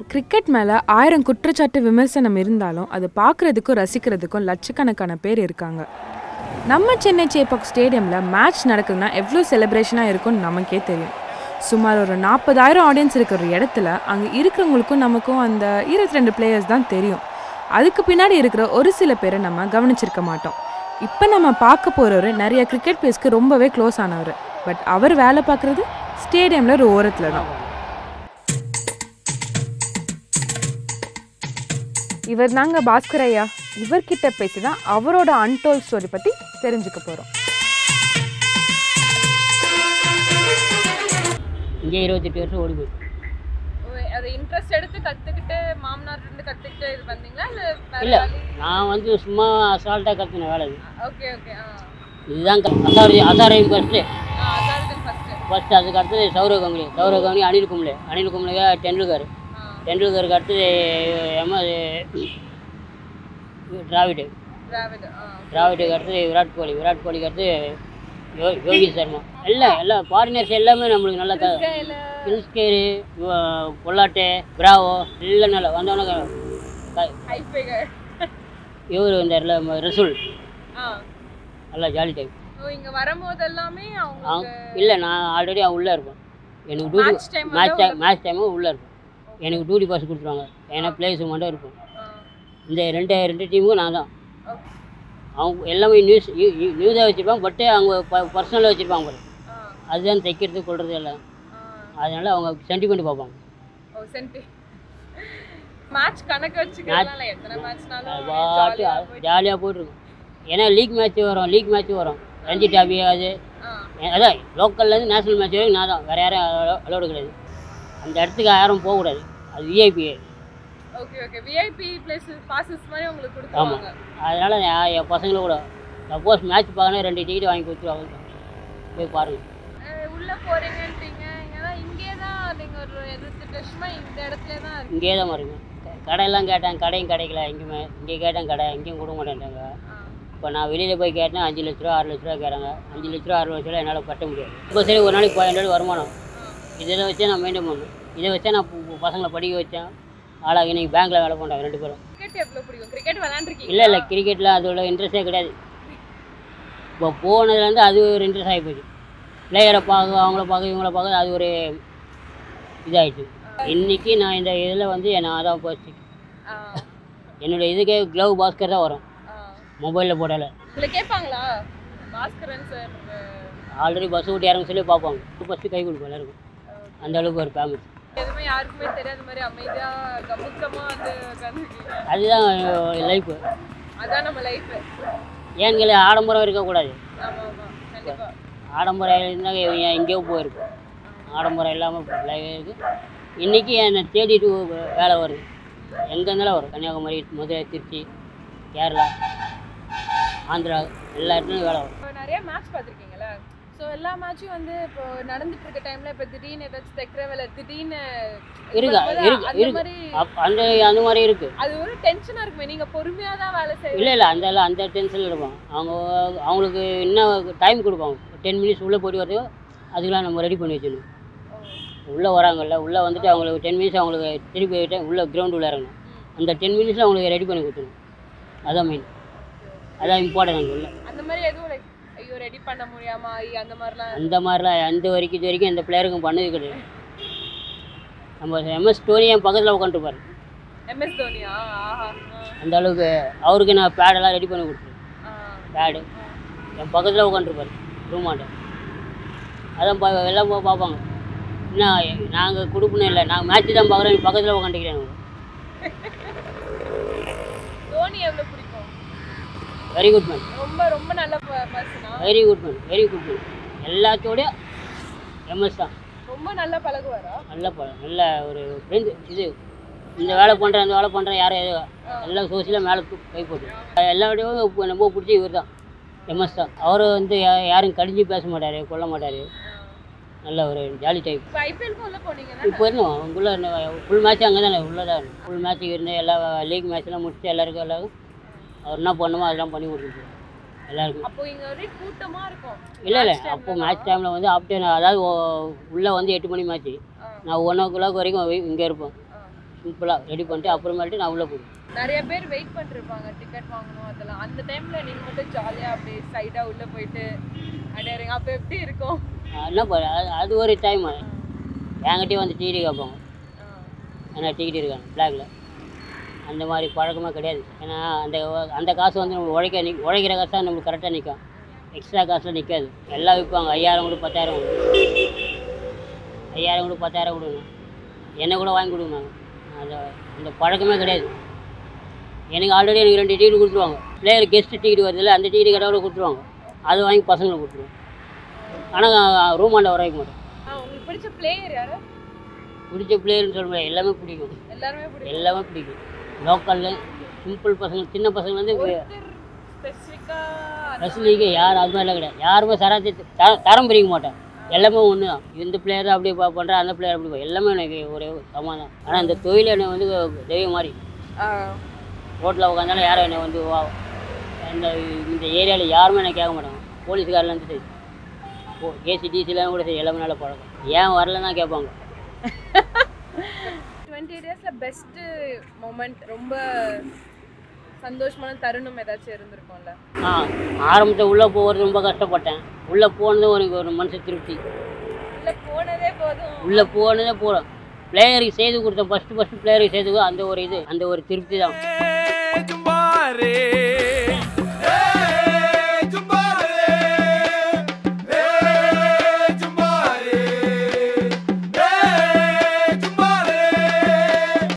Cricket மேலே ஆயிரம் குற்றச்சாட்டு விமர்சனம் இருந்தாலும் அது பார்க்குறதுக்கும் ரசிக்கிறதுக்கும் லட்சக்கணக்கான பேர் இருக்காங்க நம்ம சென்னை சேப்பாக் ஸ்டேடியமில் மேட்ச் நடக்குதுன்னா எவ்வளோ செலிப்ரேஷனாக இருக்கும்னு நமக்கே தெரியும் சுமார் ஒரு நாற்பதாயிரம் ஆடியன்ஸ் இருக்கிற ஒரு இடத்துல அங்கே இருக்கிறவங்களுக்கும் நமக்கும் அந்த இருபத்தி ரெண்டு பிளேயர்ஸ் தான் தெரியும் அதுக்கு பின்னாடி இருக்கிற ஒரு சில பேரை நம்ம கவனிச்சிருக்க மாட்டோம் இப்போ நம்ம பார்க்க போகிறவர் நிறைய கிரிக்கெட் பிளேஸ்க்கு ரொம்பவே க்ளோஸ் ஆனவர் பட் அவர் வேலை பார்க்குறது ஸ்டேடியமில் ஒரு ஓரத்தில் தான் இவர் தாங்க பாஸ்கர் ஐயா இவர்கிட்ட பேசி தான் அவரோட அன்டோல் ஸ்டோரி பற்றி தெரிஞ்சுக்க போகிறோம் இங்கே இருபத்தெட்டு வருஷம் ஓடி போயிடுச்சு அது இன்ட்ரெஸ்ட் எடுத்து கத்துக்கிட்டு மாமனார் இருந்து கத்துக்கிட்டு இது பண்ணீங்களா இல்ல வேற இல்லை வழி நான் வந்து சும்மா அசால்ட்டாக கற்றுன வேலை இது ஓகே ஓகே ஆ இதுதான் க- அசாரி அசாரையும் ஃபஸ்ட்டு ஆ அதான் ஃபர்ஸ்ட் ஃபஸ்ட்டு அதுக்கு அடுத்தது சௌரவ் கங்குலி சௌரவ் கங்குலி அனில் கும்ளே அனில் கும்ளே டெண்டுல்கர் ஆ டெண்டுல்கருக்கு அடுத்தது எம் டிராவிடு டிராவிட் ஆ டிராவிடுக்கு அடுத்தது விராட் கோலி விராட் கோலிக்கு அடுத்து யோ யோகி சர்மா எல்லாம் எல்லாம் ஃபாரினர்ஸ் எல்லாமே நம்மளுக்கு நல்லா க கையில கில்ஸ்கேரு பொல்லாட்டே பிராவோ எல்லாம் நல்லா வந்தவன ஹை ஃபிகர் இவர் வந்தார்ல ரசூல் ஆ நல்லா ஜாலி டைப் ஓ இங்க வரும்போது எல்லாமே அவங்க இல்லை நான் ஆல்ரெடி உள்ளே இருப்பேன் எனக்கு duty match time match time match டைமும் உள்ளே இருப்பேன் எனக்கு டியூட்டி பாஸ் கொடுத்துருவாங்க ஏன்னா பிளேஸ் மட்டும் இருப்பேன் இந்த ரெண்டு ரெண்டு டீமுக்கும் நான் தான் ஓகே அவங்க எல்லாமே நியூஸ் நியூஸாக வச்சுருப்பாங்க பட்டு அவங்க பர்சனலாக வச்சுருப்பாங்க பாரு ஆ அதுதான் தைக்கிறது கொள்றது எல்லாம் ஆ அதனால அவங்க சென்டிமெண்ட் பார்ப்பாங்க ஓ சென்டி மேட்ச் கணக்கு வச்சுக்கலாம் எத்தனை மேட்ச்னாலும் பாட்டு ஜாலியாக போயிட்டுருக்கும் ஏன்னா லீக் மேட்ச் வரும் லீக் மேட்ச் வரும் ரஞ்சி டாபி அது ஆ அதான் லோக்கல்லேருந்து நேஷனல் மேட்ச் வரைக்கும் நான் தான் வேறு யாரும் அலோடு கிடையாது அந்த இடத்துக்கு யாரும் போகக்கூடாது அது VIP okay okay VIP place passes மாதிரி உங்களுக்கு ஆமாம் கொடுத்துருவாங்க அதனால் நான் என் பசங்களை கூட சப்போஸ் மேட்ச் பார்க்கணும் ரெண்டு டிக்கெட் வாங்கி கொடுத்துருவாங்க போய் பாருங்கள் அஹ் உள்ள போறீங்கன்றீங்க ஏன்னா இங்கே தான் நீங்க ஒரு இருபத்தெட்டு வருஷமா இந்த இடத்துல தான் இருக்கு இங்கேயே தான் இருக்கேன் க- கடையெல்லாம் கேட்டேன் கடையும் கிடைக்கல எங்கேயுமே இங்கே கேட்டேன் கடை எங்கேயும் கொடுக்க மாட்டேன்ட்டாங்க இப்போ நான் வெளியில் போய் கேட்டேன் அஞ்சு லட்ச ரூபா ஆறு லட்ச ரூபா கேட்குறாங்க அஞ்சு லட்ச ரூபா ஆறு லட்ச ரூபா என்னால் கட்ட முடியாது இப்போ சரி ஒரு நாளைக்கு பதினெண்டு வருமானம் இதில் வச்சே நான் மெயின்டைன் பண்ணணும் இதை வச்சே நான் பு- பு- பசங்களை படிக்க வச்சேன் ஆளாக இன்னைக்கு பேங்க்கில் வேலை பண்ணுறாங்க ரெண்டு பேரும் கிரிக்கெட் எவ்வளவு பிடிக்கும் கிரிக்கெட் விளையாண்டுருக்கீங்க இல்லை இல்லை கிரிக்கெட்டில் அதோட இன்ட்ரெஸ்டே கிடையாது இப்போ போனதுலேருந்து அது ஒரு இன்ட்ரெஸ்ட் ஆகி போச்சு பிளேயரை பார்க்க அவங்கள பார்க்க இவங்கள பார்க்க அது ஒரு இதாகிடுச்சு இன்றைக்கி நான் இந்த இதில் வந்து நான் தான் போச்சு என்னோட இதுக்கே க்ளவ் பாஸ்கர் தான் வரும் மொபைலில் போடலை உங்களை கேட்பாங்களா பாஸ்கரன் சார் ஆல்ரெடி பஸ் விட்டு இறங்க சொல்லி பார்ப்பாங்க ஃபஸ்ட்டு கை கொடுப்போம் எல்லாருக்கும் அந்த அளவுக்கு ஒரு ஃபேமஸ் எதுவுமே யாருக்குமே தெரியாத மாதிரி அமைதியா கமுக்கமா வந்து உட்காந்துருக்கீங்க அதுதான் லைஃப்பு அதான் நம்ம லைஃப் ஏன்களே ஆடம்பரம் இருக்கக்கூடாது ஆமா ஆமா கண்டிப்பா ஆடம்பரம் இருந்தால் எங்கேயோ போயிருக்கும் ஆடம்பரம் இல்லாமல் லைஃப் இருக்குது இன்றைக்கி என்னை தேடிட்டு வேலை வருது எங்கே இருந்தாலும் வரும் கன்னியாகுமரி மதுரை திருச்சி கேரளா ஆந்திரா எல்லா இடத்துலையும் வேலை வரும் இப்போ நிறைய மேட்ச் பார்த்துருக்கீங்களா ஸோ எல்லா மேட்சும் வந்து இப்போ நடந்துட்டு இருக்க டைம்ல இப்போ திடீர்னு ஏதாச்சும் தைக்கிற வேலை திடீர்னு இருக்கா இப்போ இருக்கு அந்த இருக்கு மாதிரி அப் அந்த அந்த மாதிரி இருக்குது அது ஒரு டென்ஷனா இருக்குமே நீங்க பொறுமையா தான் வேலை செய்வீங்க இல்லை இல்லை அந்த எல்லாம் அந்த டென்ஷனில் இருப்பாங்க அவங்க அவங்களுக்கு இன்னும் டைம் கொடுப்பாங்க டென் மினிட்ஸ் உள்ளே போயிட்டு வரது அதுக்கெல்லாம் நம்ம ரெடி பண்ணி வச்சிடணும் உள்ளே வராங்கல்ல உள்ளே வந்துட்டு அவங்களுக்கு டென் மினிட்ஸ் அவங்களுக்கு திருப்பி போயிட்டு உள்ளே கிரவுண்ட் உள்ள இறங்கணும் அந்த டென் மினிட்ஸில் அவங்களுக்கு ரெடி பண்ணி கொடுத்துணும் அதான் மெயின் அதான் இம்பார்ட்டன்ட் அங்கே உள்ள அந்த மாதிரி எதுவும் லைக் ஐயோ ரெடி பண்ண முடியாம ஆகி அந்த மாதிரிலாம் அந்த மாதிரிலாம் அந்த வரைக்கும் இது வரைக்கும் எந்த பிளேயருக்கும் பண்ணது கிடையாது நம்ம எம்எஸ் டோனி என் பக்கத்தில் உட்காந்துருப்பாரு எம்எஸ் தோனியா ஆஹா அந்த அளவுக்கு அவருக்கு நான் பேடெல்லாம் ரெடி பண்ணி கொடுத்துருவேன் ஆ, பேடு என் பக்கத்தில் உட்காந்துருப்பாரு ரூமாண்ட அதான் பா எல்லாம் போய் பார்ப்பாங்க என்ன நாங்கள் கொடுக்கணும் இல்லை நாங்கள் மேட்ச் தான் பார்க்குறோம் என் பக்கத்தில் உட்காந்துக்கிறேன் தோனி எவ்வளவு பிடிக்கும் வெரி குட் மேன் ரொம்ப ரொம்ப நல்ல பர்சனா very good man very good man எல்லாத்தோடய எம்எஸ் தான் ரொம்ப நல்லா பழகுவாரா நல்ல படம் நல்ல ஒரு ஃப்ரெண்டு இது இந்த வேலை பண்ணுறேன் அந்த வேலை பண்ணுறேன் யாரும் எதுவும் எல்லாம் சோசியலாக மேலே கை போட்டு எல்லாரோடையும் இப்போ ரொம்ப பிடிச்சி இவர் தான் எம்எஸ் தான் அவர் வந்து யா- யாரும் கடிஞ்சு பேச மாட்டார் கொல்ல மாட்டார் நல்ல ஒரு ஜாலி டைப் இப்போ ஐபிஎல்க்கு உள்ள போனீங்கன்னா இப்போ இருந்தோம் அவங்களுக்குள்ள ஃபுல் மேட்ச் அங்கே தானே உள்ளே தான் ஃபுல் மேட்ச்சுக்கு இருந்து எல்லா லீக் மேட்ச்லாம் முடிச்சுட்டு எல்லாருக்கும் எல்லாருக்கும் அவர் என்ன பண்ணுமோ அதெல்லாம் பண்ணி கொடுத்துருக்கோம் எல்லாருக்கும் அப்போ இங்க ஒரே கூட்டமா இருக்கும் இல்லை இல்லை அப்போ மேட்ச் டைமில் வந்து ஆஃப்டர் அதாவது உள்ளே வந்து எட்டு மணி மேட்ச்சு ஆ. நான் ஒன் ஓ கிளாக் வரைக்கும் இங்கே இருப்பேன் ஆ. சிம்பிளாக ரெடி பண்ணிட்டு அப்புறமேட்டு நான் உள்ளே போடுவேன் நிறைய பேர் வெயிட் பண்ணிருப்பாங்க டிக்கெட் வாங்கணும் அதெல்லாம் அந்த டைம்ல நீங்க மட்டும் ஜாலியா அப்படியே சைடா உள்ள போயிட்டு அடையறீங்க அப்ப எப்படி இருக்கும் என்ன பண்ண அது- அது ஒரு டைம் என்கிட்டயே வந்து டிடி கேட்பாங்க ஆ. ஏன்னா டிக்கெட் இருக்காங்க பிளாக்ல அந்த மாதிரி பழக்கமே கிடையாது ஏன்னா அந்த அந்த காசு வந்து நம்ம உழைக்க நிக் உழைக்கிற காசு தான் நம்மளுக்கு கரெக்டாக நிற்கும் எக்ஸ்ட்ரா காசுலாம் நிற்காது எல்லாம் விற்பாங்க ஐயாயிரம் கொடு பத்தாயிரம் கொடு ஐயாயிரம் கொடு பத்தாயிரம் கொடுங்க என்ன கூட வாங்கி கொடுங்க அந்த அந்த பழக்கமே கிடையாது எனக்கு ஆல்ரெடி எனக்கு ரெண்டு டிக்கெட் கொடுத்துருவாங்க பிளேயர் கெஸ்ட் டிக்கெட் வருதுல்ல அந்த டிக்கெட் கடவுளை கொடுத்துருவாங்க அது வாங்கி பசங்களுக்கு கொடுத்துருவோம் ஆனால் ரூம் ஆண்ட வர வைக்க மாட்டோம் ஆ, உங்களுக்கு பிடிச்ச பிளேயர் யாரு பிடிச்ச பிளேயர்னு சொல்ல முடியாது எல்லாமே பிடிக்கும் எல்லாருமே பிடிக்கும் எல்லாமே பிடிக்கும் லோக்கலில் சிம்பிள் பசங்க சின்ன பசங்க வந்து ஒருத்தர் ஸ்பெசிஃபிக்கா ரசிலிக்கு யார் அது மாதிரிலாம் கிடையாது யாருமே சராத்தி த- தரம் பிரிக்க மாட்டேன் எல்லாமே ஒன்று தான் இந்த பிளேயர் தான் அப்படி பா- பண்ணுறேன் அந்த பிளேயர் அப்படி பா- எல்லாமே எனக்கு ஒரே சமாதான் ஆனால் இந்த தொழில் என்னை வந்து தெய்வம் மாதிரி ரோட்டில் உட்காந்தாலும் யாரும் என்னை வந்து வா இந்த இந்த ஏரியாவில் யாருமே என்னை கேட்க மாட்டாங்க போலீஸ்காரிலேருந்து சரி ஓ ஏசி டிசிலாம் கூட சரி எல்லாமே நல்ல பழக்கம் ஏன் வரலன்னு கேட்பாங்க டுவெண்ட்டி டேஸ்ல பெஸ்ட் மூமெண்ட் ரொம்ப சந்தோஷமான தருணம் ஏதாச்சும் இருந்திருக்கும்ல ஆ ஆரம்பத்தில் உள்ளே போகிறது ரொம்ப கஷ்டப்பட்டேன் உள்ளே போனதும் எனக்கு ஒரு மனசு திருப்தி உள்ள போனதே போதும் உள்ளே போனதே போகிறோம் பிளேயருக்கு செய்து கொடுத்த ஃபஸ்ட்டு ஃபஸ்ட்டு பிளேயருக்கு செய்து கொடு- அந்த ஒரு இது அந்த ஒரு திருப்தி தான்